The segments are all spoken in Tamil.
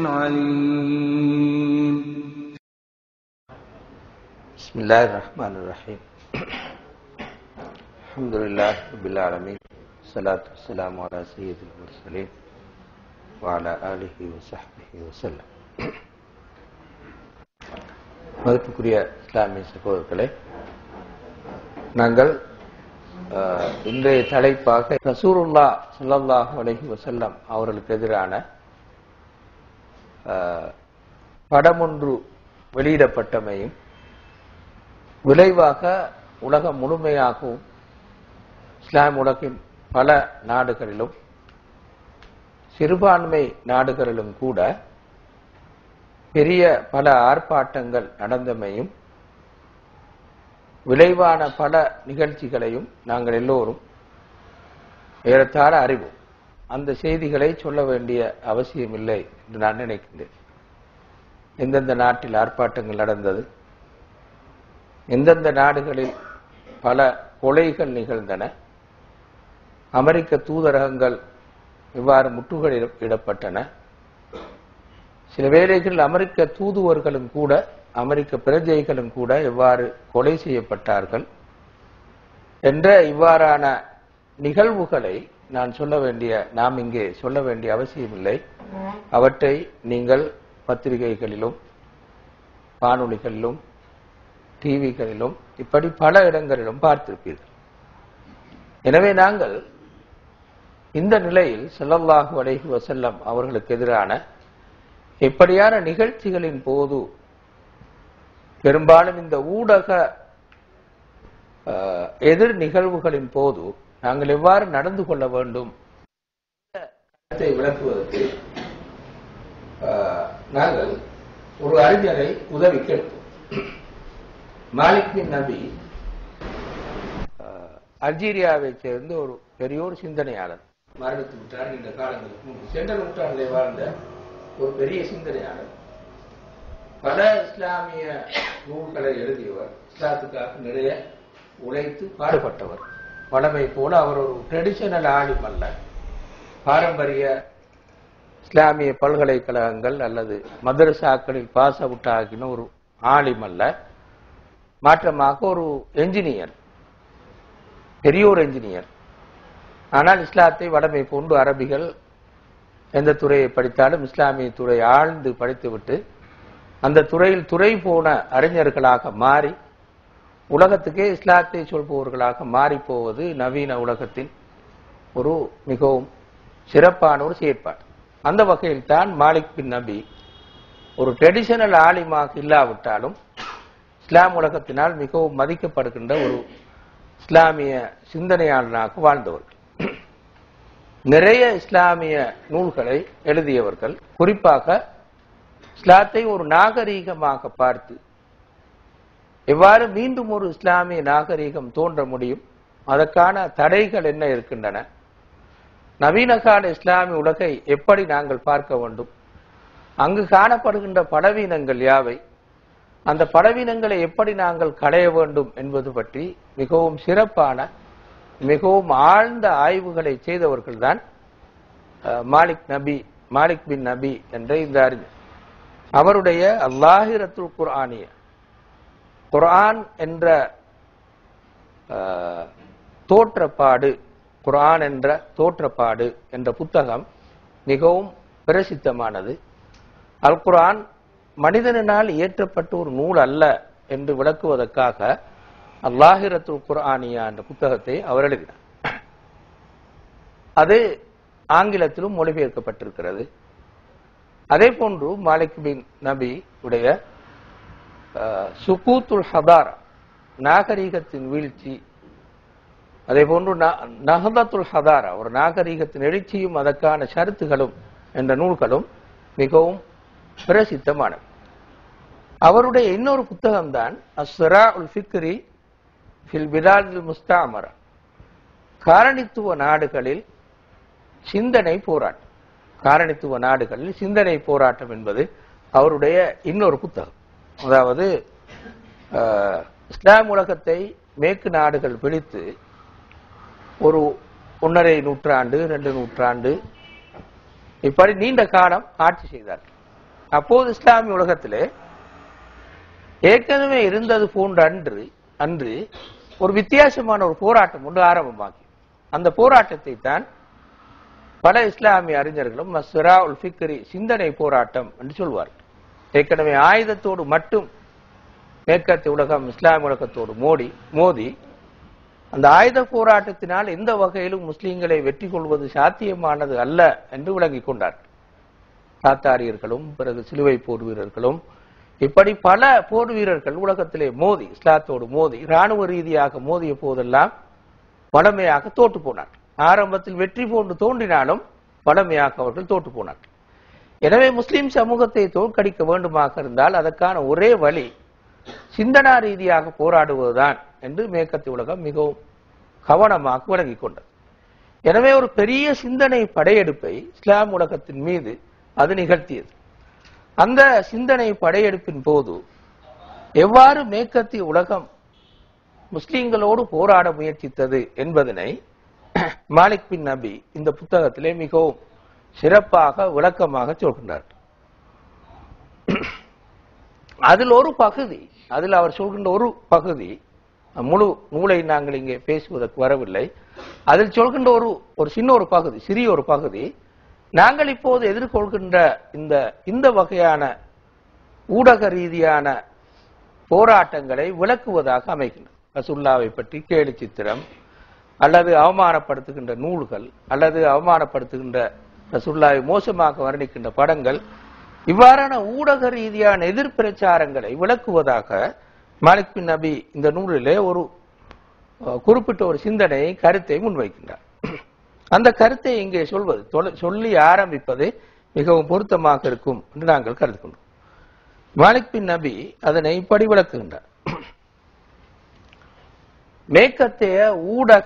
عليم بسم الله الرحمن الرحيم الحمد لله رب العالمين الصلاة والسلام على سيد المرسلين وعلى آله وصحبه وسلم மதிப்புக்குரிய இஸ்லாமிய சகோதரர்களே நாங்கள் அஹ், இன்றைய தலைப்பாக ரசூருல்லா ஸல்லல்லாஹு அலைஹி வஸல்லம் அவர்களுக்கு எதிரான அஹ், படமொன்று வெளியிடப்பட்டமையும் விளைவாக உலகம் முழுமையாகவும் இஸ்லாம் உலகின் பல நாடுகளிலும் சிறுபான்மை நாடுகளிலும் கூட பெரிய பல ஆர்ப்பாட்டங்கள் நடந்தமையும் விளைவான பல நிகழ்ச்சிகளையும் நாங்கள் எல்லோரும் ஏறத்தாழ அறிவோம் அந்த செய்திகளை சொல்ல வேண்டிய அவசியமில்லை என்று நான் நினைக்கின்றேன் எந்தெந்த நாட்டில் ஆர்ப்பாட்டங்கள் நடந்தது எந்தெந்த நாடுகளில் பல கொலைகள் நிகழ்ந்தன அமெரிக்க தூதரகங்கள் எவ்வாறு முற்றுகையிடப்பட்டன சில வேளைகளில் அமெரிக்க தூதுவர்களும் கூட அமெரிக்க பிரஜைகளும் கூட எவ்வாறு கொலை செய்யப்பட்டார்கள் என்ற இவ்வாறான நிகழ்வுகளை நான் சொல்ல வேண்டிய நாம் இங்கே சொல்ல வேண்டிய அவசியமில்லை அவற்றை நீங்கள் பத்திரிகைகளிலும் வானொலிகளிலும் டிவிகளிலும் இப்படி பல இடங்களிலும் பார்த்திருப்பீர்கள் எனவே நாங்கள் இந்த நிலையில் ஸல்லல்லாஹு அலைஹி வஸல்லம் அவர்களுக்கு எதிரான இப்படியான நிகழ்ச்சிகளின் போது பெரும்பாலும் இந்த ஊடக அஹ், எதிர் நிகழ்வுகளின் போது நாங்கள் எவ்வாறு நடந்து கொள்ள வேண்டும் இந்த கருத்தை விளக்குவதற்கு அஹ், நாங்கள் ஒரு அறிஞரை உதவி கேட்போம் மாலிக் பின் நபி அஹ், அல்ஜீரியாவைச் சேர்ந்த ஒரு பெரிய ஒரு சிந்தனையாளர் மரணித்து விட்டார் இந்த காலங்களுக்கு முன்பு சென்ற நூற்றாண்டிலே வாழ்ந்த ஒரு பெரிய சிந்தனையாளர் பல இஸ்லாமிய நூல்களை எழுதியவர் இஸ்லாத்துக்காக நிறைய உழைத்து பாடுபட்டவர் வளமை போல அவர் ஒரு ட்ரெடிஷனல் ஆலிம் அல்ல பாரம்பரிய இஸ்லாமிய பல்கலைக்கழகங்கள் அல்லது மதரசாக்களில் பாஸ் அவுட் ஆகின ஒரு ஆலிம் அல்ல மாற்றமாக ஒரு என்ஜினியர் பெரிய ஒரு என்ஜினியர் ஆனால் இஸ்லாத்தை வடமை போன்று அரபிகள் எந்த துறையை படித்தாலும் இஸ்லாமிய துறை ஆழ்ந்து படித்துவிட்டு அந்த துறையில் துறை போன அறிஞர்களாக மாறி உலகத்துக்கே இஸ்லாத்தை சொல்பவர்களாக மாறி போவது நவீன உலகத்தின் ஒரு மிகவும் சிறப்பான ஒரு செயற்பாடு அந்த வகையில் தான் மாலிக் பின் நபி ஒரு ட்ரெடிஷனல் ஆலிமாக இல்லாவிட்டாலும் இஸ்லாம் உலகத்தினால் மிகவும் மதிக்கப்படுகின்ற ஒரு இஸ்லாமிய சிந்தனையாளனாக வாழ்ந்தவர்கள் நிறைய இஸ்லாமிய நூல்களை எழுதியவர்கள் குறிப்பாக இஸ்லாத்தை ஒரு நாகரீகமாக பார்த்து எவ்வாறு மீண்டும் ஒரு இஸ்லாமிய நாகரீகம் தோன்ற முடியும் அதற்கான தடைகள் என்ன இருக்கின்றன நவீன கால இஸ்லாமிய உலகை எப்படி நாங்கள் பார்க்க வேண்டும் அங்கு காணப்படுகின்ற பலவீனங்கள் யாவை அந்த பலவீனங்களை எப்படி நாங்கள் களைய வேண்டும் என்பது பற்றி மிகவும் சிறப்பான மிகவும் ஆழ்ந்த ஆய்வுகளை செய்தவர்கள்தான் அஹ், மாலிக் நபி மாலிக் பின் நபி என்ற இந்த அறிஞர் அவருடைய அல்லாஹிரத்துல் குர்ஆனிய குர்ஆன் என்ற அஹ், தோற்றப்பாடு குர்ஆன் என்ற தோற்றப்பாடு என்ற புத்தகம் மிகவும் பிரசித்தமானது அல் குர்ஆன் மனிதனினால் இயற்றப்பட்ட ஒரு நூல் அல்ல என்று விளக்குவதற்காக அல்லாஹிரத்துல் குர்ஆனியா என்ற புத்தகத்தை அவர் எழுதினார் அது ஆங்கிலத்திலும் மொழிபெயர்க்கப்பட்டிருக்கிறது அதே போன்று மாலிக் பின் நபி உடைய அஹ், சுகூத்துல் ஹதாரா நாகரீகத்தின் வீழ்ச்சி அதே போன்று ந- நஹதத்துல் ஹதாரா ஒரு நாகரீகத்தின் எழுச்சியும் அதற்கான ஷருத்துகளும் என்ற நூல்களும் மிகவும் பிரசித்தமானது அவருடைய இன்னொரு புத்தகம்தான் அஸ்ரா உல் ஃபிக்ரி ஃபில் பிலாதில் முஸ்தாமரா காரணித்துவ நாடுகளில் சிந்தனை போராட்டம் காரணித்துவ நாடுகளில் சிந்தனை போராட்டம் என்பது அவருடைய இன்னொரு புத்தகம் அதாவது அஹ், இஸ்லாம் உலகத்தை மேற்கு நாடுகள் பிடித்து ஒரு ஒன்றரை நூற்றாண்டு ரெண்டு நூற்றாண்டு இப்படி நீண்ட காலம் ஆட்சி செய்தார்கள் அப்போது இஸ்லாமிய உலகத்திலே ஏற்கனவே இருந்தது போன்ற அன்று அன்று ஒரு வித்தியாசமான ஒரு போராட்டம் ஒன்று ஆரம்பமாகி அந்த போராட்டத்தை தான் பல இஸ்லாமிய அறிஞர்களும் மஸ்ரா உல் ஃபிக்ரி சிந்தனை போராட்டம் என்று சொல்வார்கள் ஏற்கனவே ஆயுதத்தோடு மட்டும் மேற்கத்திய உலகம் இஸ்லாமிய உலகத்தோடு மோடி மோதி அந்த ஆயுத போராட்டத்தினால் எந்த வகையிலும் முஸ்லிம்களை வெற்றி கொள்வது சாத்தியமானது அல்ல என்று விளங்கிக் கொண்டார்கள் தாத்தாரியர்களும் பிறகு சிலுவை போர் வீரர்களும் இப்படி பல போர் வீரர்கள் உலகத்திலே மோதி இஸ்லாத்தோடு மோதி ராணுவ ரீதியாக மோதிய போதெல்லாம் வளமையாக தோற்று போனார் ஆரம்பத்தில் வெற்றி போன்று தோன்றினாலும் வளமையாக அவர்கள் தோற்று போனார் எனவே முஸ்லிம் சமூகத்தை தோற்கடிக்க வேண்டுமாக இருந்தால் அதற்கான ஒரே வழி சிந்தனா ரீதியாக போராடுவதுதான் என்று மேற்கத்திய உலகம் மிகவும் கவனமாக விளங்கிக் கொண்டது எனவே ஒரு பெரிய சிந்தனை படையெடுப்பை இஸ்லாம் உலகத்தின் மீது அது நிகழ்த்தியது அந்த சிந்தனை படையெடுப்பின் போது எவ்வாறு மேற்கத்திய உலகம் முஸ்லிம்களோடு போராட முயற்சித்தது என்பதனை மாலிக் பின் நபி இந்த புத்தகத்திலே மிகவும் சிறப்பாக விளக்கமாக சொல்கின்றார் அதில் ஒரு பகுதி அதில் அவர் சொல்கின்ற ஒரு பகுதி முழு நூலை நாங்கள் இங்கே பேசுவதற்கு வரவில்லை அதில் சொல்கின்ற ஒரு ஒரு சின்ன ஒரு பகுதி சிறிய ஒரு பகுதி நாங்கள் இப்போது எதிர்கொள்கின்ற இந்த இந்த வகையான ஊடக ரீதியான போராட்டங்களை விளக்குவதாக அமைகின்றது ரசுல்லாவை பற்றி கேலி சித்திரம் அல்லது அவமானப்படுத்துகின்ற நூல்கள் அல்லது அவமானப்படுத்துகின்ற ரசுல்லாவை மோசமாக வர்ணிக்கின்ற படங்கள் இவ்வாறான ஊடக ரீதியான எதிர்பிரச்சாரங்களை விளக்குவதாக மாலிக் பின் நபி இந்த நூலிலே ஒரு அஹ், குறிப்பிட்ட ஒரு சிந்தனையை கருத்தை முன்வைக்கின்றார் அந்த கருத்தை இங்கே சொல்வது தொல- சொல்லி ஆரம்பிப்பது மிகவும் பொருத்தமாக இருக்கும் என்று நாங்கள் கருதுகின்றோம் மாலிக் பின் நபி அதனை இப்படி விளக்குகின்றார் மேற்கத்தைய ஊடக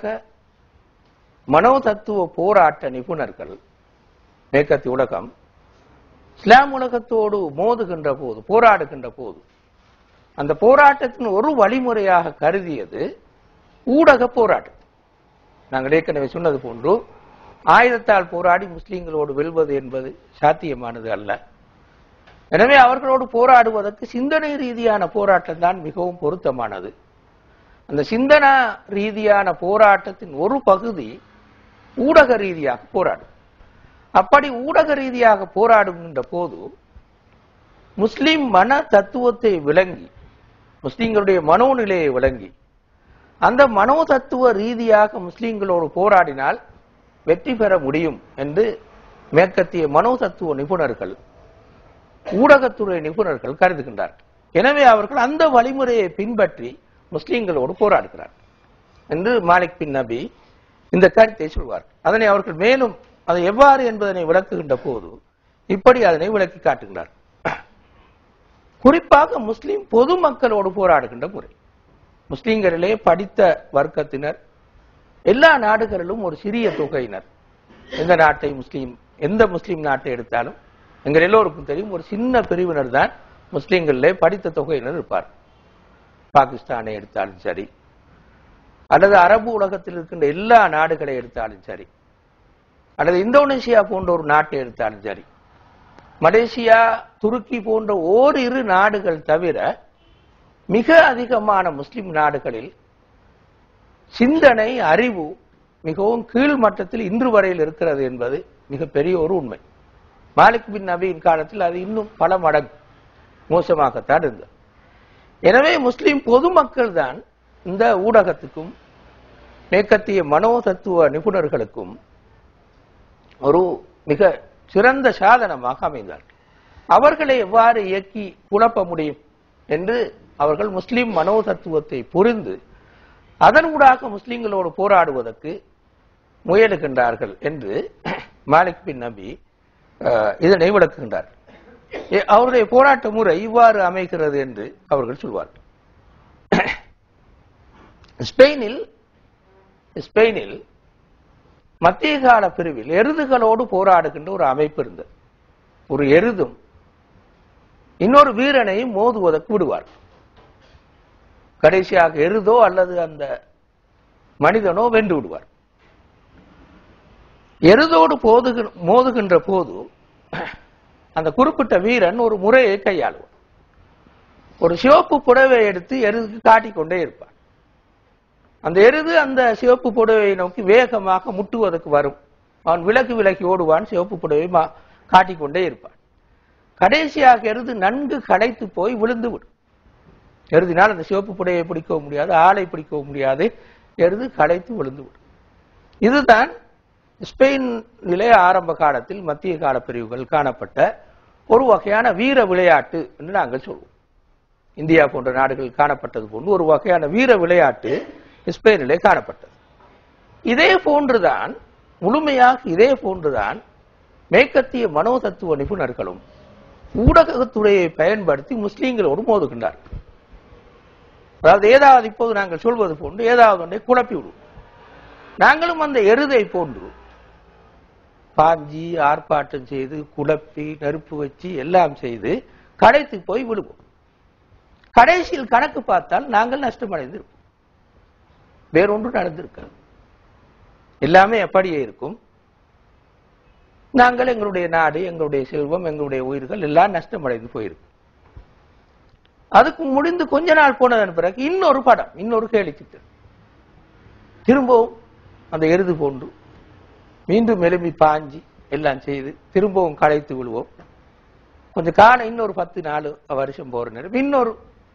மனோதத்துவ போராட்ட நிபுணர்கள் மேற்கத்திய உலகம் இஸ்லாம் உலகத்தோடு மோதுகின்ற போது போராடுகின்ற போது அந்த போராட்டத்தின் ஒரு வழிமுறையாக கருதியது ஊடக போராட்டம் நாங்கள் ஏற்கனவே சொன்னது போன்று ஆயுதத்தால் போராடி முஸ்லிம்களோடு வெல்வது என்பது சாத்தியமானது அல்ல எனவே அவர்களோடு போராடுவதற்கு சிந்தனை ரீதியான போராட்டம் தான் மிகவும் பொருத்தமானது அந்த சிந்தனா ரீதியான போராட்டத்தின் ஒரு பகுதி ஊடக ரீதியாக போராடும் அப்படி ஊடக ரீதியாக போராடுகின்ற போது முஸ்லிம் மன தத்துவத்தை விளங்கி முஸ்லிம்களுடைய மனோநிலையை விளங்கி அந்த மனோ தத்துவ ரீதியாக முஸ்லிம்களோடு போராடினால் வெற்றி பெற முடியும் என்று மேற்கத்திய மனோ தத்துவ நிபுணர்கள் ஊடகத்துறை நிபுணர்கள் கருதுகின்றார்கள் எனவே அவர்கள் அந்த வழிமுறையை பின்பற்றி முஸ்லிம்களோடு போராடுகிறார் என்று மாலிக் பின் நபி இந்த கருத்தை சொல்வார் அதனை அவர்கள் மேலும் அதை எவ்வாறு என்பதனை விளக்குகின்ற போது இப்படி அதனை விளக்கி காட்டுகிறார் குறிப்பாக முஸ்லிம் பொதுமக்களோடு போராடுகின்ற முறை முஸ்லிம்களிலே படித்த வர்க்கத்தினர் எல்லா நாடுகளிலும் ஒரு சிறிய தொகையினர் எந்த நாட்டை முஸ்லீம் எந்த முஸ்லீம் நாட்டை எடுத்தாலும் எங்கள் எல்லோருக்கும் தெரியும் ஒரு சின்ன பிரிவினர் தான் முஸ்லிம்களிலே படித்த தொகையினர் இருப்பார் பாகிஸ்தானை எடுத்தாலும் சரி அல்லது அரபு உலகத்தில் இருக்கின்ற எல்லா நாடுகளை எடுத்தாலும் சரி அல்லது இந்தோனேசியா போன்ற ஒரு நாட்டை எடுத்தாலும் சரி மலேசியா துருக்கி போன்ற ஓரிரு நாடுகள் தவிர மிக அதிகமான முஸ்லிம் நாடுகளில் சிந்தனை அறிவு மிகவும் கீழ் மட்டத்தில் இன்று வரையில் இருக்கிறது என்பது மிக பெரிய ஒரு உண்மை மாலிக் பின் நபியின் காலத்தில் அது இன்னும் பல மடங்கு மோசமாகத்தான் இருந்தது எனவே முஸ்லிம் பொதுமக்கள் தான் இந்த ஊடகத்துக்கும் மேற்கத்திய மனோ தத்துவ நிபுணர்களுக்கும் ஒரு மிக சிறந்த சாதனமாக அமைந்தார்கள் அவர்களை எவ்வாறு இயக்கி குழப்ப முடியும் என்று அவர்கள் முஸ்லிம் மனோ தத்துவத்தை புரிந்து அதன் ஊடாக முஸ்லிம்களோடு போராடுவதற்கு முயலுகின்றார்கள் என்று மாலிக் பின் நபி அஹ், இதனை விளக்குகின்றார் எ- அவருடைய போராட்ட முறை இவ்வாறு அமைகிறது என்று அவர்கள் சொல்வார்கள் ஸ்பெயினில் ஸ்பெயினில் மத்திய கால பிரிவில் எருதுகளோடு போராடுகின்ற ஒரு அமைப்பு இருந்தது ஒரு எருதும் இன்னொரு வீரனையும் மோதுவதற்கு விடுவார் கடைசியாக எருதோ அல்லது அந்த மனிதனோ வென்று விடுவார் எருதோடு போதுகிற மோதுகின்ற போது அந்த குறிப்பிட்ட வீரன் ஒரு முறையை கையாளுவான் ஒரு சிவப்பு புடவை எடுத்து எருதுக்கு காட்டிக்கொண்டே இருப்பான் அந்த எருது அந்த சிவப்பு புடவையை நோக்கி வேகமாக முட்டுவதற்கு வரும் அவன் விலக்கு விலக்கி ஓடுவான் சிவப்பு புடவை மா- காட்டிக்கொண்டே இருப்பான் கடைசியாக எருது நன்கு களைத்து போய் விழுந்து விடும் எருதினால் அந்த சிவப்பு புடையை பிடிக்கவும் முடியாது ஆளை பிடிக்கவும் முடியாது எருது களைத்து விழுந்து விடும் இதுதான் ஸ்பெயின் நிலை ஆரம்ப காலத்தில் மத்திய கால பிரிவுகள் காணப்பட்ட ஒரு வகையான வீர விளையாட்டு என்று நாங்கள் சொல்வோம் இந்தியா போன்ற நாடுகளில் காணப்பட்டது போன்று ஒரு வகையான வீர விளையாட்டு ஸ்பெயினிலே காணப்பட்டது இதே போன்றுதான் முழுமையாக இதே போன்றுதான் மேற்கத்திய மனோதத்துவ நிபுணர்களும் ஊடகத்துறையை பயன்படுத்தி முஸ்லீம்களோடு மோதுகின்றார்கள் அதாவது ஏதாவது இப்போது நாங்கள் சொல்வது போன்று ஏதாவது ஒன்றை குழப்பி விடுவோம் நாங்களும் அந்த எருதை போன்று பாஞ்சி ஆர்ப்பாட்டம் செய்து குழப்பி நெருப்பு வச்சு எல்லாம் செய்து கடைத்து போய் விடுவோம் கடைசியில் கணக்கு பார்த்தால் நாங்கள் நஷ்டமடைந்திருப்போம் வேறொன்று நடந்திருக்காது எல்லாமே அப்படியே இருக்கும் நாங்கள் எங்களுடைய நாடு எங்களுடைய செல்வம் எங்களுடைய உயிர்கள் எல்லாம் நஷ்டமடைந்து போயிருக்கும் அதுக்கு முடிந்து கொஞ்ச நாள் போனதன் பிறகு இன்னொரு படம் இன்னொரு கேலிச்சித்திரம் திரும்பவும் அந்த எருது போன்று மீண்டும் எழுப்பி பாஞ்சி எல்லாம் செய்து திரும்பவும் களைத்து விடுவோம் கொஞ்சம் காலம் இன்னொரு பத்து நாலு வருஷம் போற நேரம் இன்னொரு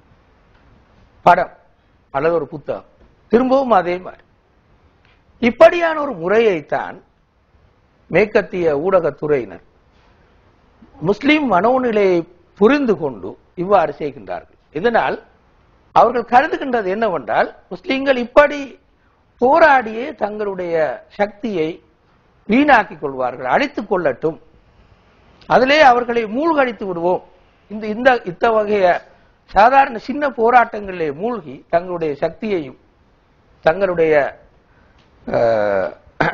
படம் அல்லது ஒரு புத்தகம் திரும்பவும் அதே மாதிரி இப்படியான ஒரு முறையைத்தான் மேற்கத்திய ஊடகத்துறையினர் முஸ்லிம் மனோநிலையை புரிந்து கொண்டு இவ்வாறு செய்கின்றார்கள் இதனால் அவர்கள் கருதுகின்றது என்னவென்றால் முஸ்லிம்கள் இப்படி போராடியே தங்களுடைய சக்தியை வீணாக்கிக் கொள்வார்கள் அழித்துக் கொள்ளட்டும் அதிலே அவர்களை மூழ்கடித்து விடுவோம் இந்த இந்த இத்த வகைய சாதாரண சின்ன போராட்டங்களிலே மூழ்கி தங்களுடைய சக்தியையும் தங்களுடைய அஹ்,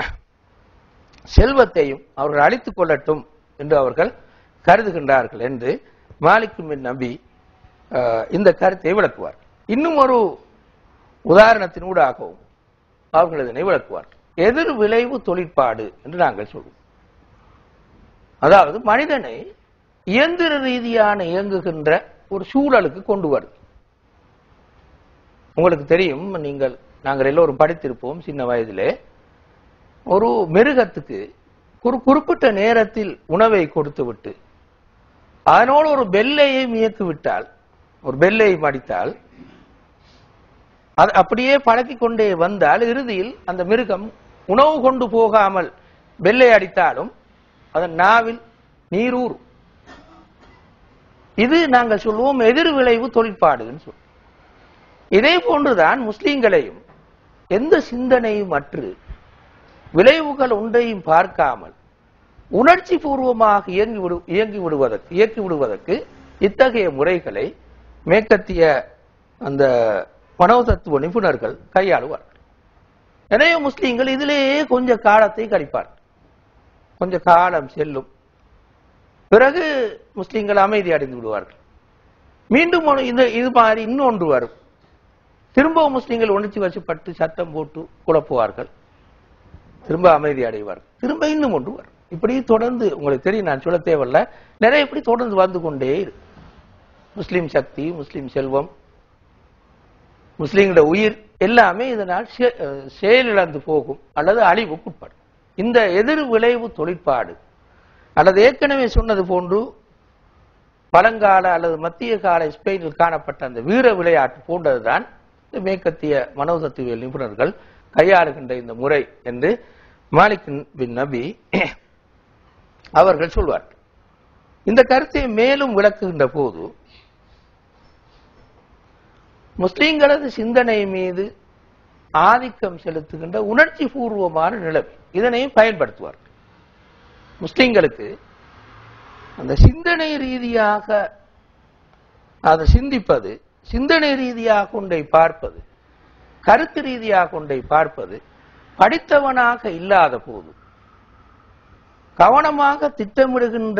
செல்வத்தையும் அவர்கள் அழித்துக் கொள்ளட்டும் என்று அவர்கள் கருதுகின்றார்கள் என்று மாலிக் பின் நபி அஹ், இந்த கருத்தை விளக்குவார் இன்னும் ஒரு உதாரணத்தினூடாகவும் அவர்கள் இதனை விளக்குவார் எதிர் விளைவு தொழிற்பாடு என்று நாங்கள் சொல்வோம் அதாவது மனிதனை இயந்திர ரீதியான இயங்குகின்ற ஒரு சூழலுக்கு கொண்டு வருது உங்களுக்கு தெரியும் நீங்கள் நாங்கள் எல்லோரும் படித்திருப்போம் சின்ன வயதிலே ஒரு மிருகத்துக்கு ஒரு குறிப்பிட்ட நேரத்தில் உணவை கொடுத்து விட்டு அதனோடு ஒரு பெல்லையை இயக்கி விட்டால் ஒரு பெல்லையை மடித்தால் அது அப்படியே பழக்கிக் கொண்டே வந்தால் இறுதியில் அந்த மிருகம் உணவு கொண்டு போகாமல் பெல்லை அடித்தாலும் அதன் நாவில் நீரூறும் இது நாங்கள் சொல்லுவோம் எதிர் விளைவு தொழிற்பாடுன்னு சொல்லுவோம் இதே போன்றுதான் முஸ்லிம்களையும் எந்த சிந்தனையும் அற்று விளைவுகள் ஒன்றையும் பார்க்காமல் உணர்ச்சி பூர்வமாக இயங்கி விடு இயங்கி விடுவதற்கு இயக்கி விடுவதற்கு இத்தகைய முறைகளை மேற்கத்திய அந்த மனோதத்துவ நிபுணர்கள் கையாளுவார்கள் எனவே முஸ்லிம்கள் இதிலேயே கொஞ்ச காலத்தை கழிப்பார்கள் கொஞ்ச காலம் செல்லும் பிறகு முஸ்லிம்கள் அமைதி அடைந்து விடுவார்கள் மீண்டும் ஒரு இது இது மாதிரி இன்னொன்று வரும் திரும்பவும் முஸ்லிம்கள் உணர்ச்சி வசப்பட்டு சத்தம் போட்டு குழப்புவார்கள் திரும்ப அமைதி அடைவார்கள் திரும்ப இன்னும் ஒன்று வரும் இப்படி தொடர்ந்து உங்களுக்கு தெரியும் நான் சொல்ல தேவையில்ல நிறைய இப்படி தொடர்ந்து வந்து கொண்டே இருக்கு முஸ்லிம் சக்தி முஸ்லிம் செல்வம் முஸ்லிம்களோட உயிர் எல்லாமே இதனால் செ- அஹ் செயலிழந்து போகும் அல்லது அழிவுக்குட்படும் இந்த எதிர் விளைவு தொழிற்பாடு அல்லது ஏற்கனவே சொன்னது போன்று பழங்கால அல்லது மத்திய கால ஸ்பெயினில் காணப்பட்ட அந்த வீர விளையாட்டு போன்றதுதான் இந்த மேற்கத்திய மனோதத்துவியல் நிபுணர்கள் கையாளுகின்ற இந்த முறை என்று மாலிக் பின் நபி அவர்கள் சொல்வார்கள் இந்த கருத்தை மேலும் விளக்குகின்ற போது முஸ்லிம்களது சிந்தனை மீது ஆதிக்கம் செலுத்துகின்ற உணர்ச்சி பூர்வமான நிலைமை இதனையும் பயன்படுத்துவார்கள் முஸ்லிம்களுக்கு அந்த சிந்தனை ரீதியாக அதை சிந்திப்பது சிந்தனை ரீதியாக கொண்டை பார்ப்பது கருத்து ரீதியாக கொண்டை பார்ப்பது படித்தவனாக இல்லாத போது கவனமாக திட்டமிடுகின்ற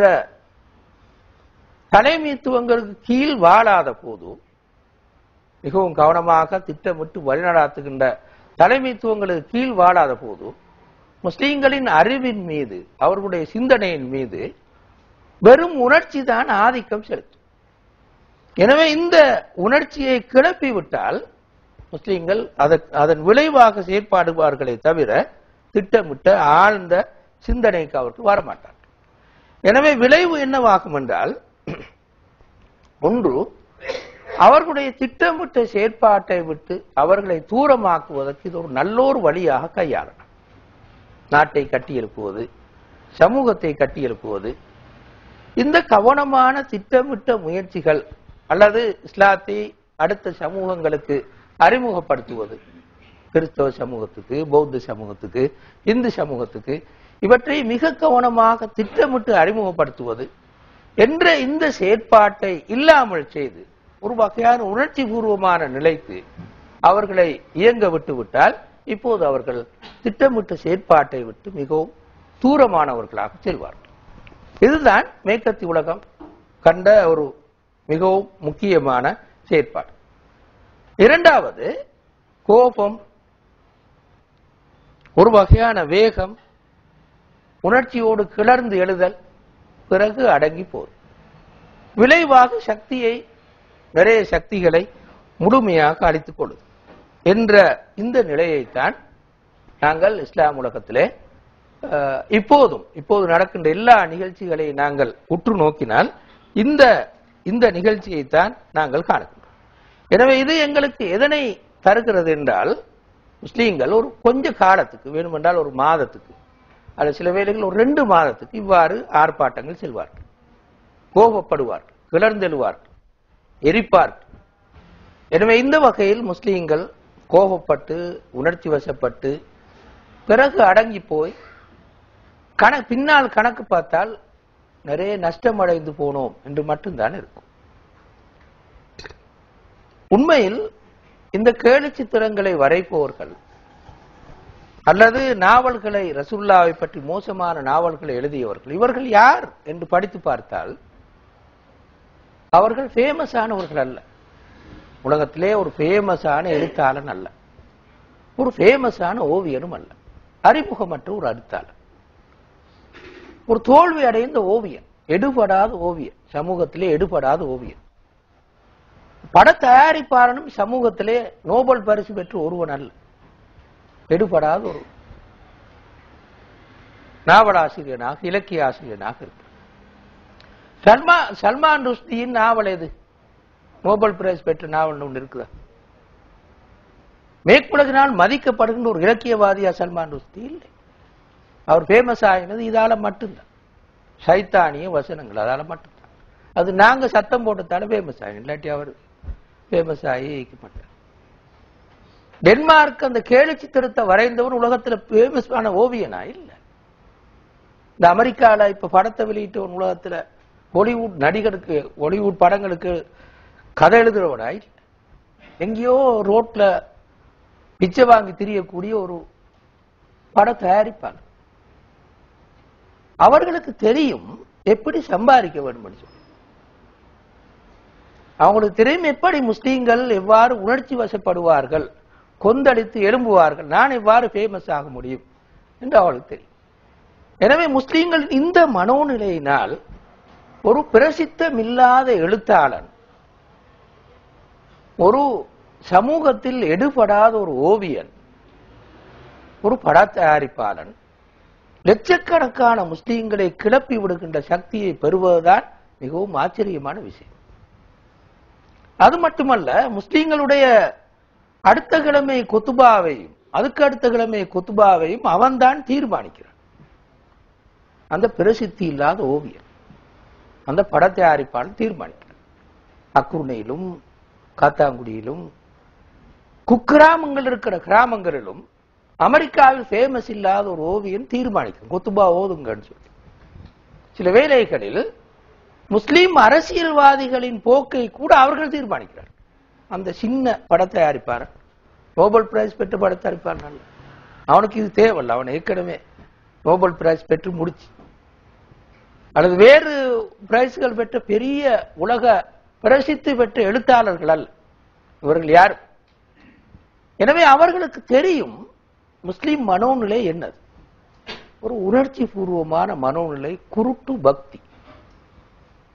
தலைமைத்துவங்களுக்கு கீழ் வாழாத போது மிகவும் கவனமாக திட்டமிட்டு வழிநடாத்துகின்ற தலைமைத்துவங்களுக்கு கீழ் வாழாத போது முஸ்லிம்களின் அறிவின் மீது அவர்களுடைய சிந்தனையின் மீது வெறும் உணர்ச்சி தான் ஆதிக்கம் செலுத்தும் எனவே இந்த உணர்ச்சியை கிளப்பி விட்டால் முஸ்லிம்கள் அதற்- அதன் விளைவாக செயற்பாடுவார்களே தவிர திட்டமிட்ட ஆழ்ந்த சிந்தனைக்கு அவர்கள் வரமாட்டார்கள் எனவே விளைவு என்னவாகும் என்றால் ஒன்று அவர்களுடைய திட்டமிட்ட செயற்பாட்டை விட்டு அவர்களை தூரமாக்குவதற்கு இது ஒரு நல்லோர் வழியாக கையாளலாம் நாட்டை கட்டியெழுப்புவது சமூகத்தை கட்டியெழுப்புவது இந்த கவனமான திட்டமிட்ட முயற்சிகள் அல்லது இஸ்லாத்தை அடுத்த சமூகங்களுக்கு அறிமுகப்படுத்துவது கிறிஸ்தவ சமூகத்துக்கு பௌத்த சமூகத்துக்கு இந்து சமூகத்துக்கு இவற்றை மிக கவனமாக திட்டமிட்டு அறிமுகப்படுத்துவது என்ற இந்த செயற்பாட்டை இல்லாமல் செய்து ஒரு வகையான உணர்ச்சி பூர்வமான நிலைக்கு அவர்களை இயங்க விட்டு விட்டால் இப்போது அவர்கள் திட்டமிட்ட செயற்பாட்டை விட்டு மிகவும் தூரமானவர்களாக செல்வார்கள் இதுதான் மேற்கத்தி உலகம் கண்ட ஒரு மிகவும் முக்கியமான செயற்பாடு இரண்டாவது கோபம் ஒரு வகையான வேகம் உணர்ச்சியோடு கிளர்ந்து எழுதல் பிறகு அடங்கி போகுது விளைவாக சக்தியை நிறைய சக்திகளை முழுமையாக அளித்துக் கொள்ளுது என்ற இந்த நிலையைத்தான் நாங்கள் இஸ்லாம் உலகத்திலே அஹ், இப்போதும் இப்போது நடக்கின்ற எல்லா நிகழ்ச்சிகளை நாங்கள் உற்று நோக்கினால் இந்த இந்த நிகழ்ச்சியைத்தான் நாங்கள் காணுகின்றோம் எனவே இது எங்களுக்கு எதனை தருகிறது என்றால் முஸ்லீம்கள் ஒரு கொஞ்ச காலத்துக்கு வேணுமென்றால் ஒரு மாதத்துக்கு அல்லது சில வேளைகள் ஒரு ரெண்டு மாதத்துக்கு இவ்வாறு ஆர்ப்பாட்டங்கள் செல்வார்கள் கோபப்படுவார்கள் கிளர்ந்தெழுவார்கள் எரிப்பார்கள் எனவே இந்த வகையில் முஸ்லீம்கள் கோபப்பட்டு உணர்ச்சி வசப்பட்டு பிறகு அடங்கி போய் கண பின்னால் கணக்கு பார்த்தால் நிறைய நஷ்டம் அடைந்து போனோம் என்று மட்டும்தான் இருக்கும் உண்மையில் இந்த கேலி சித்திரங்களை வரைப்பவர்கள் அல்லது நாவல்களை ரசுல்லாவை பற்றி மோசமான நாவல்களை எழுதியவர்கள் இவர்கள் யார் என்று படித்து பார்த்தால் அவர்கள் ஃபேமஸானவர்கள் அல்ல உலகத்திலே ஒரு ஃபேமஸான எழுத்தாளன் அல்ல ஒரு ஃபேமஸான ஓவியரும் அல்ல அறிமுகமற்ற ஒரு எழுத்தாளர் ஒரு தோல்வி அடைந்த ஓவியன் எடுபடாத ஓவியன் சமூகத்திலே எடுபடாத ஓவியன் பட தயாரிப்பாளனும் சமூகத்திலே நோபல் பரிசு பெற்ற ஒருவன் அல்ல எடுபடாத ஒரு நாவலாசிரியனாக இலக்கிய ஆசிரியனாக இருக்கிறார் சல்மா சல்மான் ருஷ்டியின் நாவல் எது நோபல் பிரைஸ் பெற்ற நாவல் ஒன்று இருக்குதா மேற்குலகினால் மதிக்கப்படுகின்ற ஒரு இலக்கியவாதியா சல்மான் ருஷ்டி இல்லை அவர் ஃபேமஸ் ஆகினது இதால மட்டும்தான் சைத்தானிய வசனங்கள் அதால மட்டும்தான் அது நாங்க சத்தம் போட்டதால ஃபேமஸ் ஆகி இல்லாட்டி அவர் ஃபேமஸ் ஆகி மாட்டார் டென்மார்க் அந்த கேலி சித்திரத்தை வரைந்தவர் உலகத்துல ஃபேமஸ் ஆன ஓவியனா இல்ல இந்த அமெரிக்கால இப்ப படத்தை வெளியிட்டவன் உலகத்துல ஹாலிவுட் நடிகருக்கு ஹாலிவுட் படங்களுக்கு கதை எழுதுறவனா இல்ல எங்கேயோ ரோட்ல பிச்சை வாங்கி திரியக்கூடிய ஒரு பட தயாரிப்பாளர் அவர்களுக்கு தெரியும் எப்படி சம்பாதிக்க வேண்டும் சொல்லி அவங்களுக்கு தெரியும் எப்படி முஸ்லீம்கள் எவ்வாறு உணர்ச்சி வசப்படுவார்கள் கொந்தளித்து எழும்புவார்கள் நான் எவ்வாறு ஃபேமஸ் ஆக முடியும் என்று அவளுக்கு தெரியும் எனவே முஸ்லீம்கள் இந்த மனோநிலையினால் ஒரு பிரசித்தமில்லாத எழுத்தாளன் ஒரு சமூகத்தில் எடுபடாத ஒரு ஓவியன் ஒரு பட தயாரிப்பாளன் லட்சக்கணக்கான முஸ்லீம்களை கிளப்பி விடுகின்ற சக்தியை பெறுவதுதான் மிகவும் ஆச்சரியமான விஷயம் அது மட்டுமல்ல முஸ்லீம்களுடைய அடுத்த கிழமை கொத்துபாவையும் அதுக்கு அடுத்த கிழமை கொத்துபாவையும் அவன்தான் தீர்மானிக்கிறான் அந்த பிரசித்தி இல்லாத ஓவியன் அந்த பட தயாரிப்பாளன் தீர்மானிக்கிறான் அக்குருணையிலும் காத்தாங்குடியிலும் குக்கிராமங்கள் இருக்கிற கிராமங்களிலும் அமெரிக்காவில் ஃபேமஸ் இல்லாத ஒரு ஓவியன் தீர்மானிக்கும் கொத்துபா ஓதுங்கன்னு சொல்லி சில வேளைகளில் முஸ்லிம் அரசியல்வாதிகளின் போக்கை கூட அவர்கள் தீர்மானிக்கிறார் அந்த சின்ன பட தயாரிப்பார் நோபல் பிரைஸ் பெற்ற பட தயாரிப்பார் நல்ல அவனுக்கு இது தேவையில்ல அவன் ஏற்கனவே நோபல் பிரைஸ் பெற்று முடிச்சு அல்லது வேறு பிரைஸ்கள் பெற்ற பெரிய உலக பிரசித்தி பெற்ற எழுத்தாளர்கள் அல்ல இவர்கள் யார் எனவே அவர்களுக்கு தெரியும் முஸ்லிம் மனோநிலை என்னது ஒரு உணர்ச்சி பூர்வமான மனோநிலை குருட்டு பக்தி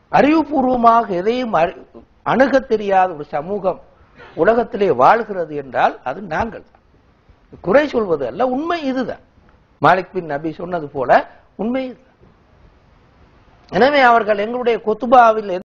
அறிவுபூர்வமாக எதையும் அறி- அணுகத் தெரியாத ஒரு சமூகம் உலகத்திலே வாழ்கிறது என்றால் அது நாங்கள் தான். குறை சொல்வது அல்ல உண்மை இதுதான் மாலிக் பின் நபி சொன்னது போல உண்மை இதுதான் எனவே அவர்கள் எங்களுடைய கொத்துபாவில்